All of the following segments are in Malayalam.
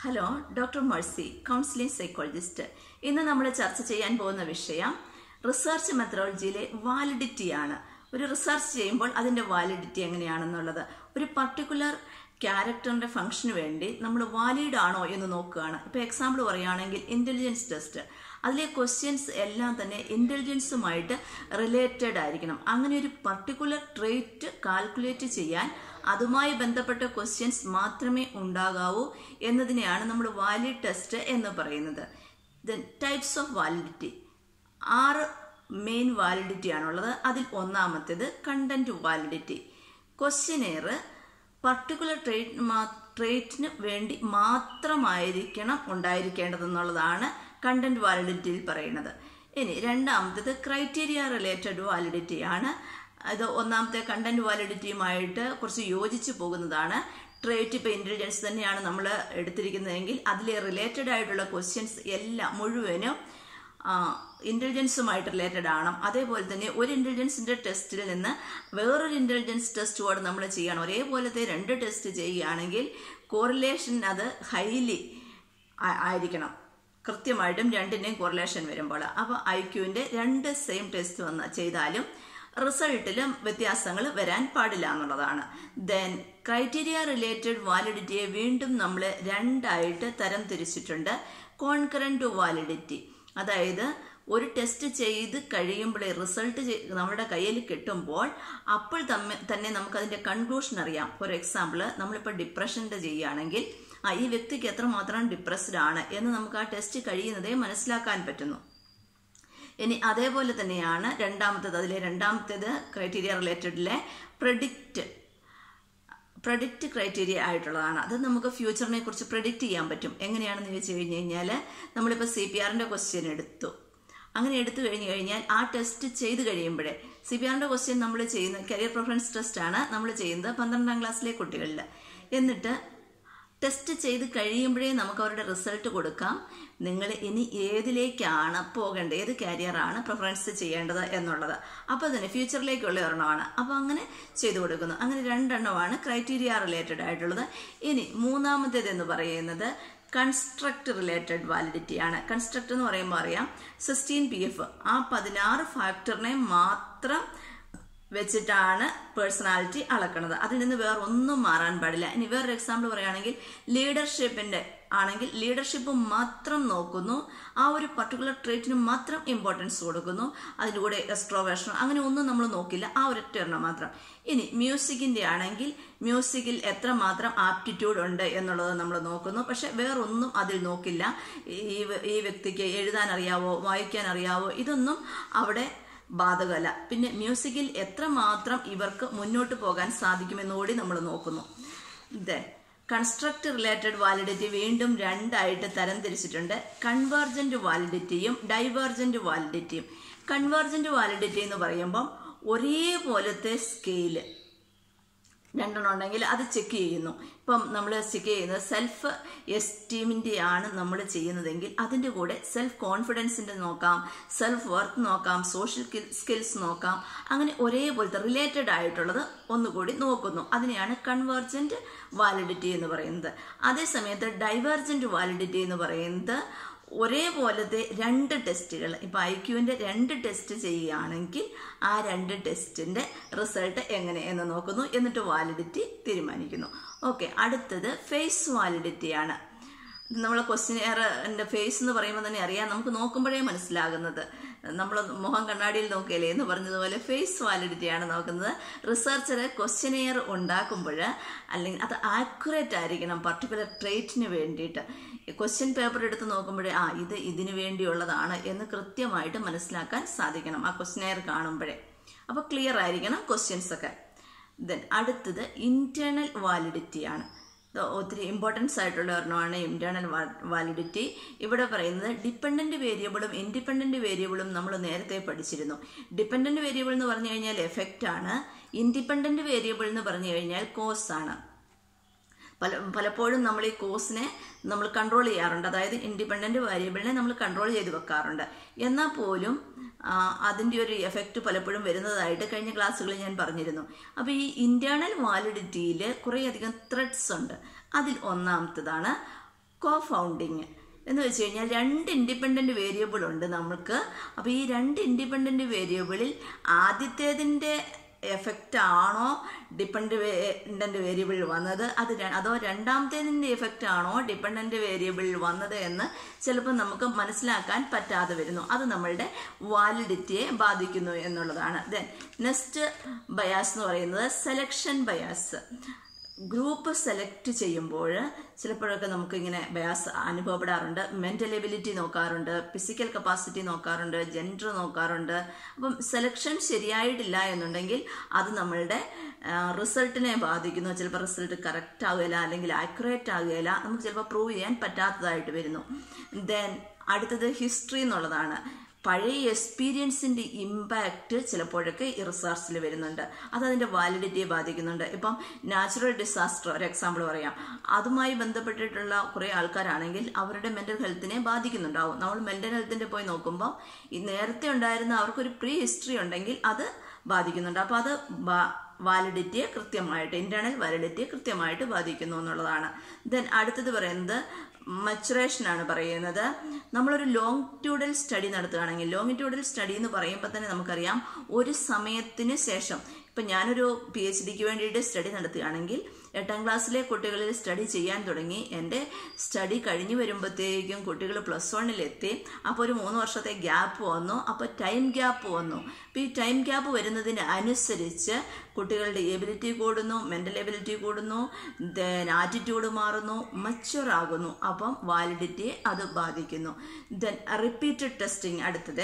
hello doctor Mercy counselling psychologist ഇന്ന് നമ്മൾ ചർച്ച ചെയ്യാൻ പോകുന്ന വിഷയം റിസർച്ച് മെത്തഡോളജിയിലെ വാലിഡിറ്റിയാണ് ഒരു റിസർച്ച് ചെയ്യുമ്പോൾ അതിന്റെ വാലിഡിറ്റി എങ്ങനെയാണെന്നുള്ളത് ഒരു പർട്ടിക്കുലർ ക്യാരക്ടറിന്റെ ഫംഗ്ഷന് വേണ്ടി നമ്മൾ വാലിഡ് ആണോ എന്ന് നോക്കുകയാണ് ഇപ്പൊ എക്സാമ്പിൾ പറയുകയാണെങ്കിൽ ഇന്റലിജൻസ് ടെസ്റ്റ് അതിലെ ക്വസ്റ്റ്യൻസ് എല്ലാം തന്നെ ഇന്റലിജൻസുമായിട്ട് റിലേറ്റഡ് ആയിരിക്കണം അങ്ങനെ ഒരു പർട്ടിക്കുലർ ട്രേറ്റ് കാൽക്കുലേറ്റ് ചെയ്യാൻ അതുമായി ബന്ധപ്പെട്ട ക്വസ്റ്റ്യൻസ് മാത്രമേ ഉണ്ടാകാവൂ എന്നതിനെയാണ് നമ്മൾ വാലിഡ് ടെസ്റ്റ് എന്ന് പറയുന്നത് ദെൻ ടൈപ്സ് ഓഫ് വാലിഡിറ്റി ആറ് മെയിൻ വാലിഡിറ്റി ആണുള്ളത് അതിൽ ഒന്നാമത്തേത് content validity questionnaire particular trait ട്രേറ്റിന് വേണ്ടി മാത്രമായിരിക്കണം ഉണ്ടായിരിക്കേണ്ടതെന്നുള്ളതാണ് കണ്ടന്റ് വാലിഡിറ്റിയിൽ പറയുന്നത് ഇനി രണ്ടാമത്തേത് ക്രൈറ്റീരിയ റിലേറ്റഡ് വാലിഡിറ്റി ആണ് ഇത് ഒന്നാമത്തെ കണ്ടന്റ് വാലിഡിറ്റിയുമായിട്ട് കുറച്ച് യോജിച്ചു പോകുന്നതാണ് ട്രേറ്റ് ഇപ്പോൾ ഇൻ്റലിജൻസ് തന്നെയാണ് നമ്മൾ എടുത്തിരിക്കുന്നതെങ്കിൽ അതിലെ റിലേറ്റഡ് ആയിട്ടുള്ള ക്വസ്റ്റ്യൻസ് എല്ലാം മുഴുവനും ഇൻ്റലിജൻസുമായിട്ട് റിലേറ്റഡ് ആണ് അതേപോലെ തന്നെ ഒരു ഇൻ്റലിജൻസിൻ്റെ ടെസ്റ്റിൽ നിന്ന് വേറൊരു ഇൻ്റലിജൻസ് ടെസ്റ്റുമാണ് നമ്മൾ ചെയ്യണം ഒരേപോലത്തെ രണ്ട് ടെസ്റ്റ് ചെയ്യുകയാണെങ്കിൽ കോറിലേഷൻ അത് ഹൈലി ആയിരിക്കണം കൃത്യമായിട്ടും രണ്ടിൻ്റെയും കോറിലേഷൻ വരുമ്പോൾ അപ്പോൾ ഐ ക്യുവിൻ്റെ രണ്ട് സെയിം ടെസ്റ്റ് വന്ന് ചെയ്താലും റിസൾട്ടിലും വ്യത്യാസങ്ങൾ വരാൻ പാടില്ല എന്നുള്ളതാണ് ദെൻ ക്രൈറ്റീരിയ റിലേറ്റഡ് വാലിഡിറ്റിയെ വീണ്ടും നമ്മൾ രണ്ടായിട്ട് തരം തിരിച്ചിട്ടുണ്ട് കോൺകറന്റ് വാലിഡിറ്റി അതായത് ഒരു ടെസ്റ്റ് ചെയ്ത് കഴിയുമ്പോൾ റിസൾട്ട് നമ്മുടെ കയ്യിൽ കിട്ടുമ്പോൾ അപ്പോൾ തമ്മിൽ തന്നെ നമുക്ക് അതിന്റെ കൺക്ലൂഷൻ അറിയാം ഫോർ എക്സാമ്പിൾ നമ്മളിപ്പോൾ ഡിപ്രഷൻ്റെ ചെയ്യുകയാണെങ്കിൽ ആ ഈ വ്യക്തിക്ക് എത്രമാത്രം ഡിപ്രസ്ഡ് ആണ് എന്ന് നമുക്ക് ആ ടെസ്റ്റ് കഴിയുന്നതേ മനസ്സിലാക്കാൻ പറ്റുന്നു ഇനി അതേപോലെ തന്നെയാണ് രണ്ടാമത്തേത് അതിലെ രണ്ടാമത്തേത് ക്രൈറ്റീരിയ റിലേറ്റഡിലെ പ്രഡിക്റ്റ് പ്രഡിക്റ്റ് ക്രൈറ്റീരിയ ആയിട്ടുള്ളതാണ് അത് നമുക്ക് ഫ്യൂച്ചറിനെ കുറിച്ച് പ്രഡിക്റ്റ് ചെയ്യാൻ പറ്റും എങ്ങനെയാണെന്ന് ചോദിച്ചു കഴിഞ്ഞ് കഴിഞ്ഞാൽ നമ്മളിപ്പോൾ സി പി ആറിൻ്റെ ക്വസ്റ്റ്യൻ എടുത്തു അങ്ങനെ എടുത്തു കഴിഞ്ഞു കഴിഞ്ഞാൽ ആ ടെസ്റ്റ് ചെയ്ത് കഴിയുമ്പോഴേ സി പി ആറിൻ്റെ ക്വസ്റ്റ്യൻ നമ്മൾ ചെയ്യുന്ന കരിയർ പ്രിഫറൻസ് ടെസ്റ്റ് ആണ് നമ്മൾ ചെയ്യുന്നത് പന്ത്രണ്ടാം ക്ലാസ്സിലെ കുട്ടികളിൽ എന്നിട്ട് ടെസ്റ്റ് ചെയ്ത് കഴിയുമ്പോഴേ നമുക്ക് അവരുടെ റിസൾട്ട് കൊടുക്കാം നിങ്ങൾ ഇനി ഏതിലേക്കാണ് പോകേണ്ടത് ഏത് കാരിയറാണ് പ്രിഫറൻസ് ചെയ്യേണ്ടത് എന്നുള്ളത് അപ്പോൾ തന്നെ ഫ്യൂച്ചറിലേക്കുള്ള ഒരെണ്ണമാണ് അപ്പോൾ അങ്ങനെ ചെയ്തു കൊടുക്കുന്നു അങ്ങനെ രണ്ടെണ്ണമാണ് ക്രൈറ്റീരിയ റിലേറ്റഡ് ആയിട്ടുള്ളത് ഇനി മൂന്നാമത്തേത് എന്ന് പറയുന്നത് കൺസ്ട്രക്ട് റിലേറ്റഡ് വാലിഡിറ്റി ആണ് കൺസ്ട്രക്ട് എന്ന് പറയുമ്പോൾ അറിയാം സിക്സ്റ്റീൻ പി എഫ് ആ പതിനാറ് ഫാക്ടറിനെ മാത്രം വെച്ചിട്ടാണ് പേഴ്സണാലിറ്റി അളക്കുന്നത് അതിൽ നിന്ന് വേറെ ഒന്നും മാറാൻ പാടില്ല ഇനി വേറൊരു എക്സാമ്പിൾ പറയുകയാണെങ്കിൽ ലീഡർഷിപ്പിന്റെ ആണെങ്കിൽ ലീഡർഷിപ്പ് മാത്രം നോക്കുന്നു ആ ഒരു പർട്ടിക്കുലർ ട്രേറ്റിന് മാത്രം ഇമ്പോർട്ടൻസ് കൊടുക്കുന്നു അതിൻ്റെ കൂടെ എക്സ്ട്രോവേഷൻ അങ്ങനെ ഒന്നും നമ്മൾ നോക്കില്ല ആ ഒരൊറ്റ എണ്ണം മാത്രം ഇനി മ്യൂസിക്കിന്റെ ആണെങ്കിൽ മ്യൂസിക്കിൽ എത്രമാത്രം ആപ്റ്റിറ്റ്യൂഡ് ഉണ്ട് എന്നുള്ളത് നമ്മൾ നോക്കുന്നു പക്ഷെ വേറൊന്നും അതിൽ നോക്കില്ല ഈ ഈ വ്യക്തിക്ക് എഴുതാൻ അറിയാവോ വായിക്കാൻ അറിയാവോ ഇതൊന്നും അവിടെ ബാധകമല്ല പിന്നെ മ്യൂസിക്കിൽ എത്രമാത്രം ഇവർക്ക് മുന്നോട്ട് പോകാൻ സാധിക്കുമെന്ന് കൂടി നമ്മൾ നോക്കുന്നു ദെൻ കൺസ്ട്രക്ട് റിലേറ്റഡ് വാലിഡിറ്റി വീണ്ടും രണ്ടായിട്ട് തരം തിരിച്ചിട്ടുണ്ട് കൺവേർജന്റ് വാലിഡിറ്റിയും ഡൈവേർജന്റ് വാലിഡിറ്റിയും കൺവേർജന്റ് വാലിഡിറ്റി എന്ന് പറയുമ്പം ഒരേപോലത്തെ സ്കെയില് രണ്ടെണ്ണം ഉണ്ടെങ്കിൽ അത് ചെക്ക് ചെയ്യുന്നു ഇപ്പം നമ്മൾ ചെക്ക് ചെയ്യുന്നത് സെൽഫ് എസ്റ്റീമിൻ്റെ ആണ് നമ്മൾ ചെയ്യുന്നതെങ്കിൽ അതിൻ്റെ കൂടെ സെൽഫ് കോൺഫിഡൻസിൻ്റെ നോക്കാം സെൽഫ് വർത്ത് നോക്കാം സോഷ്യൽ സ്കിൽസ് നോക്കാം അങ്ങനെ ഒരേപോലത്തെ റിലേറ്റഡ് ആയിട്ടുള്ളത് ഒന്നുകൂടി നോക്കുന്നു അതിനെയാണ് കൺവേർജൻറ്റ് വാലിഡിറ്റി എന്ന് പറയുന്നത് അതേസമയത്ത് ഡൈവേർജൻറ്റ് വാലിഡിറ്റി എന്ന് പറയുന്നത് ഒരേപോലത്തെ രണ്ട് ടെസ്റ്റുകൾ ഇപ്പൊ ഐ ക്യുവിന്റെ രണ്ട് ടെസ്റ്റ് ചെയ്യുകയാണെങ്കിൽ ആ രണ്ട് ടെസ്റ്റിന്റെ റിസൾട്ട് എങ്ങനെ എന്ന് നോക്കുന്നു എന്നിട്ട് വാലിഡിറ്റി തീരുമാനിക്കുന്നു ഓക്കെ അടുത്തത് ഫേസ് വാലിഡിറ്റി ആണ് നമ്മൾ ക്വസ്റ്റ്യനെയറിന്റെ ഫേസ് എന്ന് പറയുമ്പോൾ തന്നെ അറിയാം നമുക്ക് നോക്കുമ്പോഴേ മനസ്സിലാകുന്നത് നമ്മൾ മുഖം കണ്ണാടിയിൽ നോക്കിയല്ലേ എന്ന് പറഞ്ഞതുപോലെ ഫേസ് വാലിഡിറ്റിയാണ് നോക്കുന്നത് റിസർച്ചർ ക്വസ്റ്റ്യനെയർ ഉണ്ടാക്കുമ്പോൾ അല്ലെങ്കിൽ അത് ആക്യുറേറ്റ് ആയിരിക്കണം പർട്ടിക്കുലർ ട്രേറ്റിന് വേണ്ടിയിട്ട് ക്വസ്റ്റ്യൻ പേപ്പർ എടുത്ത് നോക്കുമ്പോഴേ ആ ഇത് ഇതിനു വേണ്ടിയുള്ളതാണ് എന്ന് കൃത്യമായിട്ട് മനസ്സിലാക്കാൻ സാധിക്കണം ആ ക്വസ്റ്റ്യനെയർ കാണുമ്പോഴേ അപ്പോൾ ക്ലിയർ ആയിരിക്കണം ക്വസ്റ്റ്യൻസ് ഒക്കെ ദെൻ അടുത്തത് ഇന്റേണൽ വാലിഡിറ്റി ആണ് ഒത്തിരി ഇമ്പോർട്ടൻസ് ആയിട്ടുള്ള ഒരെണ്ണമാണ് ഇന്റേണൽ വാലിഡിറ്റി ഇവിടെ പറയുന്നത് ഡിപ്പെൻഡന്റ് വേരിയബിളും ഇൻഡിപെൻഡന്റ് വേരിയബിളും നമ്മൾ നേരത്തെ പഠിച്ചിരുന്നു ഡിപ്പെൻഡന്റ് വേരിയബിൾ എന്ന് പറഞ്ഞു കഴിഞ്ഞാൽ എഫക്റ്റ് ആണ് ഇൻഡിപെൻഡന്റ് വേരിയബിൾ എന്ന് പറഞ്ഞു കഴിഞ്ഞാൽ കോസ് ആണ് പല പലപ്പോഴും നമ്മൾ ഈ കോഴ്സിനെ നമ്മൾ കൺട്രോൾ ചെയ്യാറുണ്ട് അതായത് ഇൻഡിപെൻഡന്റ് വേരിയബിളിനെ നമ്മൾ കൺട്രോൾ ചെയ്ത് വെക്കാറുണ്ട് എന്നാൽ പോലും അതിൻ്റെ ഒരു എഫക്റ്റ് പലപ്പോഴും വരുന്നതായിട്ട് കഴിഞ്ഞ ക്ലാസ്സുകളിൽ ഞാൻ പറഞ്ഞിരുന്നു അപ്പോൾ ഈ ഇന്റേണൽ വാലിഡിറ്റിയിൽ കുറേയധികം ത്രെഡ്സ് ഉണ്ട് അതിൽ ഒന്നാമത്തതാണ് കോ ഫൗണ്ടിങ് എന്ന് വെച്ച് കഴിഞ്ഞാൽ രണ്ട് ഇൻഡിപെൻഡന്റ് വേരിയബിൾ ഉണ്ട് നമുക്ക് അപ്പോൾ ഈ രണ്ട് ഇൻഡിപെൻഡന്റ് വേരിയബിളിൽ ആദ്യത്തേതിൻ്റെ എഫക്റ്റ് ആണോ ഡിപ്പെൻഡന്റ് വേരിയബിൾ വന്നത് അത് ര- അതോ രണ്ടാമത്തേതിൻ്റെ എഫക്റ്റ് ആണോ ഡിപ്പെൻഡന്റ് വേരിയബിൾ വന്നത് എന്ന് ചിലപ്പോൾ നമുക്ക് മനസ്സിലാക്കാൻ പറ്റാതെ വരുന്നു അത് നമ്മളുടെ വാലിഡിറ്റിയെ ബാധിക്കുന്നു എന്നുള്ളതാണ് ദെൻ നെക്സ്റ്റ് ബയാസ് എന്ന് പറയുന്നത് സെലക്ഷൻ ബയാസ് ഗ്രൂപ്പ് സെലക്ട് ചെയ്യുമ്പോൾ ചിലപ്പോഴൊക്കെ നമുക്ക് ഇങ്ങനെ ബയാസ് അനുഭവപ്പെടാറുണ്ട് മെന്റൽ എബിലിറ്റി നോക്കാറുണ്ട് ഫിസിക്കൽ കപ്പാസിറ്റി നോക്കാറുണ്ട് ജെൻഡർ നോക്കാറുണ്ട് അപ്പം സെലക്ഷൻ ശരിയായിട്ടില്ല എന്നുണ്ടെങ്കിൽ അത് നമ്മളുടെ റിസൾട്ടിനെ ബാധിക്കുന്നു ചിലപ്പോൾ റിസൾട്ട് കറക്റ്റ് ആകുകയില്ല അല്ലെങ്കിൽ ആക്യുറേറ്റ് ആകുകയില്ല നമുക്ക് ചിലപ്പോൾ പ്രൂവ് ചെയ്യാൻ പറ്റാത്തതായിട്ട് വരുന്നു ദെൻ അടുത്തത് ഹിസ്റ്ററി എന്നുള്ളതാണ് പഴയ എക്സ്പീരിയൻസിന്റെ ഇമ്പാക്റ്റ് ചിലപ്പോഴൊക്കെ ഈ റിസർച്ചിൽ വരുന്നുണ്ട് അത് അതിന്റെ വാലിഡിറ്റിയെ ബാധിക്കുന്നുണ്ട് ഇപ്പം നാച്ചുറൽ ഡിസാസ്റ്റർ ഒരു എക്സാമ്പിൾ പറയാം അതുമായി ബന്ധപ്പെട്ടിട്ടുള്ള കുറേ ആൾക്കാരാണെങ്കിൽ അവരുടെ മെന്റൽ ഹെൽത്തിനെ ബാധിക്കുന്നുണ്ടാവും നമ്മൾ മെന്റൽ ഹെൽത്തിന്റെ പോയി നോക്കുമ്പോൾ ഈ നേരത്തെ ഉണ്ടായിരുന്ന അവർക്കൊരു പ്രീ ഹിസ്റ്ററി ഉണ്ടെങ്കിൽ അത് ബാധിക്കുന്നുണ്ട് അപ്പോൾ അത് വാലിഡിറ്റിയെ കൃത്യമായിട്ട് ഇന്റേണൽ വാലിഡിറ്റിയെ കൃത്യമായിട്ട് ബാധിക്കുന്നു എന്നുള്ളതാണ് ദെൻ അടുത്തത് പറയുന്നത് മച്ചുറേഷൻ ആണ് പറയുന്നത് നമ്മളൊരു ലോങ്റ്റ്യൂഡൽ സ്റ്റഡി നടത്തുകയാണെങ്കിൽ ലോങ്റ്റ്യൂഡൽ സ്റ്റഡി എന്ന് പറയുമ്പോൾ തന്നെ നമുക്കറിയാം ഒരു സമയത്തിന് ശേഷം ഇപ്പം ഞാനൊരു പി എച്ച് ഡിക്ക് വേണ്ടിയിട്ട് സ്റ്റഡി നടത്തുകയാണെങ്കിൽ എട്ടാം ക്ലാസ്സിലെ കുട്ടികളിൽ സ്റ്റഡി ചെയ്യാൻ തുടങ്ങി എൻ്റെ സ്റ്റഡി കഴിഞ്ഞു വരുമ്പോഴത്തേക്കും കുട്ടികൾ പ്ലസ് വണ്ണിലെത്തി അപ്പോൾ ഒരു മൂന്ന് വർഷത്തെ ഗ്യാപ്പ് വന്നു അപ്പോൾ ടൈം ഗ്യാപ്പ് വന്നു അപ്പോൾ ഈ ടൈം ഗ്യാപ്പ് വരുന്നതിന് അനുസരിച്ച് കുട്ടികളുടെ എബിലിറ്റി കൂടുന്നു മെൻ്റൽ എബിലിറ്റി കൂടുന്നു ദെൻ ആറ്റിറ്റ്യൂഡ് മാറുന്നു മച്ചുവർ ആകുന്നു അപ്പം വാലിഡിറ്റിയെ അത് ബാധിക്കുന്നു ദെൻ റിപ്പീറ്റഡ് ടെസ്റ്റിംഗ് അടുത്തത്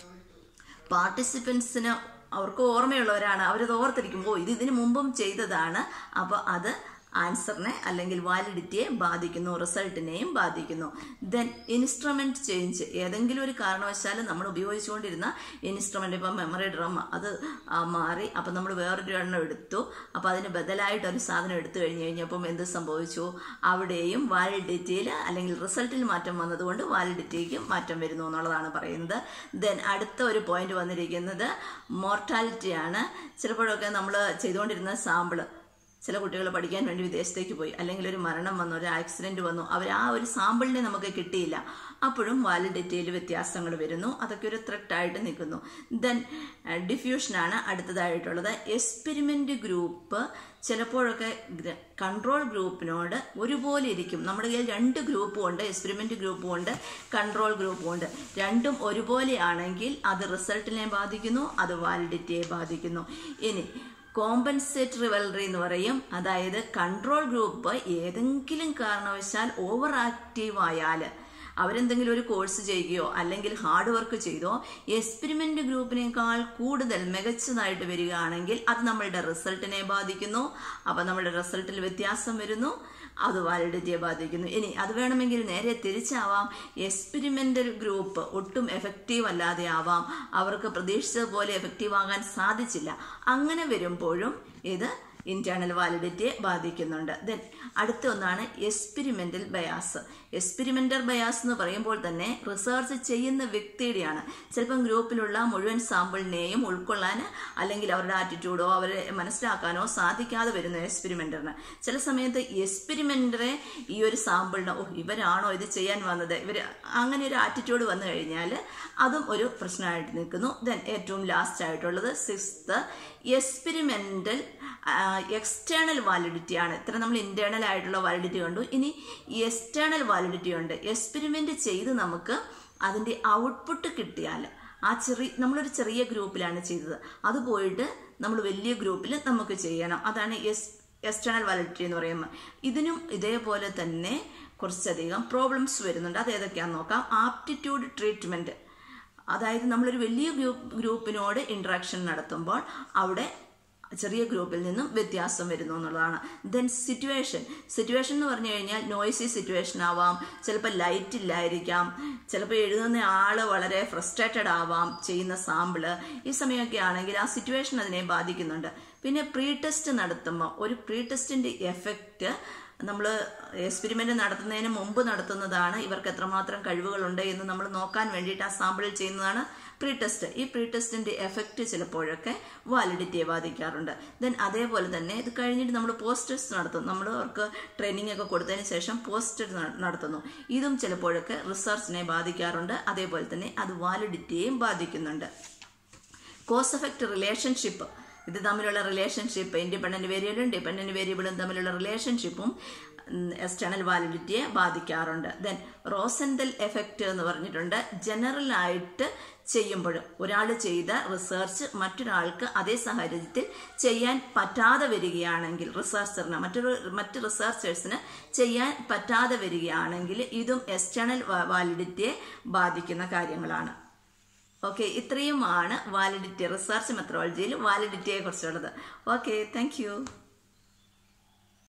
പാർട്ടിസിപ്പൻസിന് അവർക്ക് ഓർമ്മയുള്ളവരാണ് അവരത് ഓർത്തിരിക്കുമ്പോൾ ഇത് ഇതിനു മുമ്പും ചെയ്തതാണ് അപ്പോൾ അത് ആൻസറിനെ അല്ലെങ്കിൽ വാലിഡിറ്റിയെ ബാധിക്കുന്നു റിസൾട്ടിനെയും ബാധിക്കുന്നു ദെൻ ഇൻസ്ട്രുമെന്റ് ചേഞ്ച് ഏതെങ്കിലും ഒരു കാരണവശാലും നമ്മൾ ഉപയോഗിച്ചുകൊണ്ടിരുന്ന ഇൻസ്ട്രുമെന്റ് ഇപ്പം മെമ്മറി ഡ്രം അത് ആ, മാറി അപ്പം നമ്മൾ വേറൊരു എണ്ണം എടുത്തു അപ്പോൾ അതിന് ബദലായിട്ട് ഒരു സാധനം എടുത്തു കഴിഞ്ഞ് കഴിഞ്ഞപ്പം എന്ത് സംഭവിച്ചു അവിടെയും വാലിഡിറ്റിയിൽ അല്ലെങ്കിൽ റിസൾട്ടിൽ മാറ്റം വന്നതുകൊണ്ട് വാലിഡിറ്റിക്ക് മാറ്റം വരുന്നു എന്നുള്ളതാണ് പറയുന്നത് ദെൻ അടുത്ത ഒരു പോയിന്റ് വന്നിരിക്കുന്നത് മോർട്ടാലിറ്റിയാണ് ചിലപ്പോഴൊക്കെ നമ്മൾ ചെയ്തുകൊണ്ടിരുന്ന സാമ്പിള് ചില കുട്ടികൾ പഠിക്കാൻ വേണ്ടി വിദേശത്തേക്ക് പോയി അല്ലെങ്കിൽ ഒരു മരണം വന്നു ഒരു ആക്സിഡന്റ് വന്നു അവർ ആ ഒരു സാമ്പിളിനെ നമുക്ക് കിട്ടിയില്ല അപ്പോഴും വാലിഡിറ്റിയിൽ വ്യത്യാസങ്ങൾ വരുന്നു അതൊക്കെ ഒരു ത്രെട്ടായിട്ട് നിൽക്കുന്നു ദെൻ ഡിഫ്യൂഷനാണ് അടുത്തതായിട്ടുള്ളത് എക്സ്പെരിമെന്റ് ഗ്രൂപ്പ് ചിലപ്പോഴൊക്കെ കൺട്രോൾ ഗ്രൂപ്പിനോട് ഒരുപോലെ ഇരിക്കും നമ്മുടെ കയ്യിൽ രണ്ട് ഗ്രൂപ്പും ഉണ്ട് എക്സ്പെരിമെന്റ് ഗ്രൂപ്പും ഉണ്ട് കൺട്രോൾ ഗ്രൂപ്പും ഉണ്ട് രണ്ടും ഒരുപോലെയാണെങ്കിൽ അത് റിസൾട്ടിനെ ബാധിക്കുന്നു അത് വാലിഡിറ്റിയെ ബാധിക്കുന്നു ഇനി കോമ്പൻസേറ്ററി വെൽറി എന്ന് പറയും അതായത് കൺട്രോൾ ഗ്രൂപ്പ് ഏതെങ്കിലും കാരണവശാൽ ഓവർ ആക്റ്റീവ് ആയാൽ അവരെന്തെങ്കിലും ഒരു കോഴ്സ് ചെയ്യുകയോ അല്ലെങ്കിൽ ഹാർഡ് വർക്ക് ചെയ്തോ എക്സ്പെരിമെന്റ് ഗ്രൂപ്പിനേക്കാൾ കൂടുതൽ മികച്ചതായിട്ട് വരികയാണെങ്കിൽ അത് നമ്മളുടെ റിസൾട്ടിനെ ബാധിക്കുന്നു അപ്പം നമ്മളുടെ റിസൾട്ടിൽ വ്യത്യാസം വരുന്നു അത് വാലിഡിറ്റിയെ ബാധിക്കുന്നു ഇനി അത് വേണമെങ്കിൽ നേരെ തിരിച്ചാവാം എക്സ്പെരിമെന്റൽ ഗ്രൂപ്പ് ഒട്ടും എഫക്റ്റീവ് അല്ലാതെ ആവാം അവർക്ക് പ്രതീക്ഷിച്ചതുപോലെ എഫക്റ്റീവ് ആകാൻ സാധിച്ചില്ല അങ്ങനെ വരുമ്പോഴും ഇത് ഇന്റേണൽ വാലിഡിറ്റിയെ ബാധിക്കുന്നുണ്ട് ദെൻ അടുത്ത ഒന്നാണ് എക്സ്പെരിമെന്റൽ ബയാസ് എക്സ്പെരിമെന്റൽ ബയാസ് എന്ന് പറയുമ്പോൾ തന്നെ റിസർച്ച് ചെയ്യുന്ന വ്യക്തിയുടെയാണ് ചിലപ്പം ഗ്രൂപ്പിലുള്ള മുഴുവൻ സാമ്പിളിനെയും ഉൾക്കൊള്ളാൻ അല്ലെങ്കിൽ അവരുടെ ആറ്റിറ്റ്യൂഡോ അവരെ മനസ്സിലാക്കാനോ സാധിക്കാതെ വരുന്നു എക്സ്പെരിമെന്ററിന് ചില സമയത്ത് എക്സ്പെരിമെന്ററെ ഈ ഒരു സാമ്പിളിന് ഓ ഇവരാണോ ഇത് ചെയ്യാൻ വന്നത് ഇവർ അങ്ങനെ ഒരു ആറ്റിറ്റ്യൂഡ് വന്നു കഴിഞ്ഞാൽ അതും ഒരു പ്രശ്നമായിട്ട് നിൽക്കുന്നു ദെൻ ഏറ്റവും ലാസ്റ്റ് ആയിട്ടുള്ളത് സിക്സ്ത് എക്സ്പെരിമെന്റൽ എക്സ്റ്റേണൽ വാലിഡിറ്റി ആണ് ഇത്ര നമ്മൾ ഇന്റേണൽ ആയിട്ടുള്ള വാലിഡിറ്റി കണ്ടു ഇനി എക്സ്റ്റേണൽ വാലിഡിറ്റി ഉണ്ട് എക്സ്പെരിമെന്റ് ചെയ്ത് നമുക്ക് അതിന്റെ ഔട്ട്പുട്ട് കിട്ടിയാൽ ആ ചെറിയ നമ്മളൊരു ചെറിയ ഗ്രൂപ്പിലാണ് ചെയ്തത് അത് പോയിട്ട് നമ്മൾ വലിയ ഗ്രൂപ്പിൽ നമുക്ക് ചെയ്യണം അതാണ് എസ് എക്സ്റ്റേണൽ വാലിഡിറ്റി എന്ന് പറയുമ്പോൾ ഇതിനും ഇതേപോലെ തന്നെ കുറച്ചധികം പ്രോബ്ലംസ് വരുന്നുണ്ട് അത് ഏതൊക്കെയാണെന്ന് നോക്കാം ആപ്റ്റിറ്റ്യൂഡ് ട്രീറ്റ്മെന്റ് അതായത് നമ്മളൊരു വലിയ ഗ്രൂപ്പ് ഗ്രൂപ്പിനോട് ഇൻട്രാക്ഷൻ നടത്തുമ്പോൾ അവിടെ ചെറിയ ഗ്രൂപ്പിൽ നിന്നും വ്യത്യാസം വരുന്നു എന്നുള്ളതാണ് ദെൻ സിറ്റുവേഷൻ സിറ്റുവേഷൻ എന്ന് പറഞ്ഞു കഴിഞ്ഞാൽ നോയ്സി സിറ്റുവേഷൻ ആവാം ചിലപ്പോൾ ലൈറ്റ് ഇല്ലായിരിക്കാം ചിലപ്പോൾ എഴുതുന്ന ആൾ വളരെ ഫ്രസ്ട്രേറ്റഡ് ആവാം ചെയ്യുന്ന സാമ്പിള് ഈ സമയമൊക്കെ ആണെങ്കിൽ ആ സിറ്റുവേഷൻ അതിനെ ബാധിക്കുന്നുണ്ട് പിന്നെ പ്രീ ടെസ്റ്റ് നടത്തുമ്പോൾ ഒരു പ്രീ ടെസ്റ്റിന്റെ എഫക്റ്റ് നമ്മൾ എക്സ്പെരിമെൻ്റ് നടത്തുന്നതിന് മുമ്പ് നടത്തുന്നതാണ് ഇവർക്ക് എത്രമാത്രം കഴിവുകളുണ്ട് എന്ന് നമ്മൾ നോക്കാൻ വേണ്ടിയിട്ട് ആ സാമ്പിളിൽ ചെയ്യുന്നതാണ് പ്രീ ടെസ്റ്റ് ഈ പ്രീ ടെസ്റ്റിന്റെ എഫക്റ്റ് ചിലപ്പോഴൊക്കെ വാലിഡിറ്റിയെ ബാധിക്കാറുണ്ട് ദെൻ അതേപോലെ തന്നെ ഇത് കഴിഞ്ഞിട്ട് നമ്മൾ പോസ്റ്റ് ടെസ്റ്റ് നടത്തും നമ്മൾ അവർക്ക് ട്രെയിനിങ് ഒക്കെ കൊടുത്തതിന് ശേഷം പോസ്റ്റ് നടത്തുന്നു ഇതും ചിലപ്പോഴൊക്കെ റിസർച്ചിനെ ബാധിക്കാറുണ്ട് അതേപോലെ തന്നെ അത് വാലിഡിറ്റിയെയും ബാധിക്കുന്നുണ്ട് കോസ് എഫക്റ്റ് റിലേഷൻഷിപ്പ് ഇത് തമ്മിലുള്ള റിലേഷൻഷിപ്പ് ഇൻഡിപെൻഡന്റ് വേരിയബിളും ഡിപെൻഡന്റ് വേരിയബിളും തമ്മിലുള്ള റിലേഷൻഷിപ്പും എക്സ്റ്റേണൽ വാലിഡിറ്റിയെ ബാധിക്കാറുണ്ട് ദെൻ റോസെന്തൽ എഫക്റ്റ് എന്ന് പറഞ്ഞിട്ടുണ്ട് ജനറൽ ആയിട്ട് ചെയ്യുമ്പോൾ ഒരാൾ ചെയ്ത റിസർച്ച് മറ്റൊരാൾക്ക് അതേ സാഹചര്യത്തിൽ ചെയ്യാൻ പറ്റാതെ വരികയാണെങ്കിൽ റിസർച്ചറിന് മറ്റൊരു മറ്റ് റിസർച്ചേഴ്സിന് ചെയ്യാൻ പറ്റാതെ വരികയാണെങ്കിൽ ഇതും എക്സ്റ്റേണൽ വാലിഡിറ്റിയെ ബാധിക്കുന്ന കാര്യങ്ങളാണ് ഓക്കെ ഇത്രയുമാണ് വാലിഡിറ്റി റിസർച്ച് മെത്തഡോളജിയിൽ വാലിഡിറ്റിയെ കുറിച്ചുള്ളത് ഓക്കെ താങ്ക്